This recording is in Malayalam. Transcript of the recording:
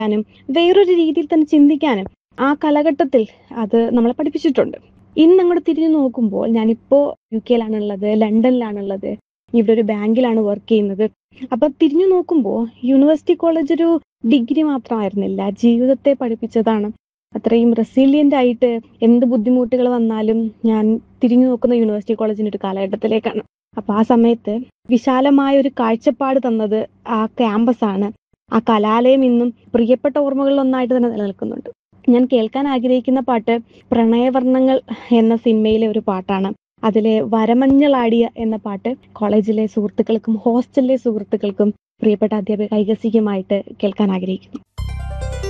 നും വേറൊരു രീതിയിൽ തന്നെ ചിന്തിക്കാനും ആ കാലഘട്ടത്തിൽ അത് നമ്മളെ പഠിപ്പിച്ചിട്ടുണ്ട് ഇന്ന് അങ്ങോട്ട് തിരിഞ്ഞു നോക്കുമ്പോൾ ഞാനിപ്പോ യു കെയിലാണുള്ളത് ലണ്ടനിലാണുള്ളത് ഇവിടെ ഒരു ബാങ്കിലാണ് വർക്ക് ചെയ്യുന്നത് അപ്പൊ തിരിഞ്ഞു നോക്കുമ്പോൾ യൂണിവേഴ്സിറ്റി കോളേജ് ഒരു ഡിഗ്രി മാത്രമായിരുന്നില്ല ജീവിതത്തെ പഠിപ്പിച്ചതാണ് അത്രയും റെസിലിയന്റ് ആയിട്ട് എന്ത് ബുദ്ധിമുട്ടുകൾ വന്നാലും ഞാൻ തിരിഞ്ഞു നോക്കുന്ന യൂണിവേഴ്സിറ്റി കോളേജിന്റെ ഒരു കാലഘട്ടത്തിലേക്കാണ് അപ്പൊ ആ സമയത്ത് വിശാലമായ ഒരു കാഴ്ചപ്പാട് തന്നത് ആ ക്യാമ്പസ് ആണ് ആ കലാലയം ഇന്നും പ്രിയപ്പെട്ട ഓർമ്മകളിൽ ഒന്നായിട്ട് തന്നെ നിലനിൽക്കുന്നുണ്ട് ഞാൻ കേൾക്കാൻ ആഗ്രഹിക്കുന്ന പാട്ട് പ്രണയവർണ്ണങ്ങൾ എന്ന സിനിമയിലെ ഒരു പാട്ടാണ് അതിലെ വരമഞ്ഞളാടിയ എന്ന പാട്ട് കോളേജിലെ സുഹൃത്തുക്കൾക്കും ഹോസ്റ്റലിലെ സുഹൃത്തുക്കൾക്കും പ്രിയപ്പെട്ട അധ്യാപക കൈകസികമായിട്ട് കേൾക്കാൻ ആഗ്രഹിക്കുന്നു